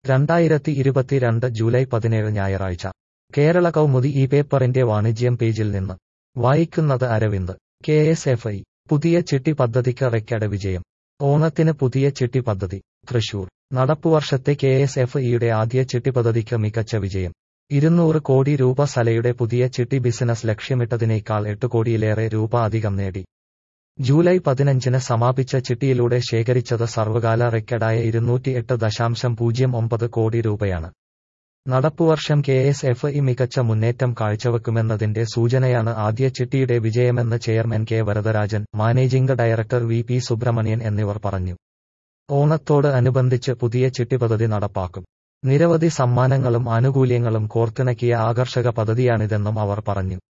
രണ്ടായിരത്തി ഇരുപത്തിരണ്ട് ജൂലൈ പതിനേഴ് ഞായറാഴ്ച കേരള കൗമുദി ഈ പേപ്പറിന്റെ വാണിജ്യം പേജിൽ നിന്ന് വായിക്കുന്നത് Aravind K S F I പുതിയ ചിട്ടി പദ്ധതിക്ക് റെക്കഡ് വിജയം ഓണത്തിന് പുതിയ ചിട്ടി പദ്ധതി തൃശൂർ നടപ്പുവർഷത്തെ കെ എസ് എഫ് ഇയുടെ ആദ്യ ചിട്ടി പദ്ധതിക്ക് മികച്ച വിജയം ഇരുന്നൂറ് കോടി രൂപ സലയുടെ പുതിയ ചിട്ടി ബിസിനസ് ലക്ഷ്യമിട്ടതിനേക്കാൾ എട്ട് കോടിയിലേറെ രൂപ അധികം നേടി ജൂലൈ പതിനഞ്ചിന് സമാപിച്ച ചിട്ടിയിലൂടെ ശേഖരിച്ചത് സർവകാല റെക്കഡായ ഇരുന്നൂറ്റി എട്ട് ദശാംശം പൂജ്യം ഒമ്പത് കോടി രൂപയാണ് നടപ്പുവർഷം കെ എസ് എഫ് ഇ മികച്ച മുന്നേറ്റം കാഴ്ചവെക്കുമെന്നതിന്റെ സൂചനയാണ് ആദ്യ ചിട്ടിയുടെ വിജയമെന്ന് chairman K Varadarajan managing director V P Subramanian എന്നിവർ പറഞ്ഞു ഓണത്തോട് അനുബന്ധിച്ച് പുതിയ ചിട്ടി പദ്ധതി നടപ്പാക്കും നിരവധി സമ്മാനങ്ങളും ആനുകൂല്യങ്ങളും കോർത്തിണക്കിയ ആകർഷക പദ്ധതിയാണിതെന്നും അവർ പറഞ്ഞു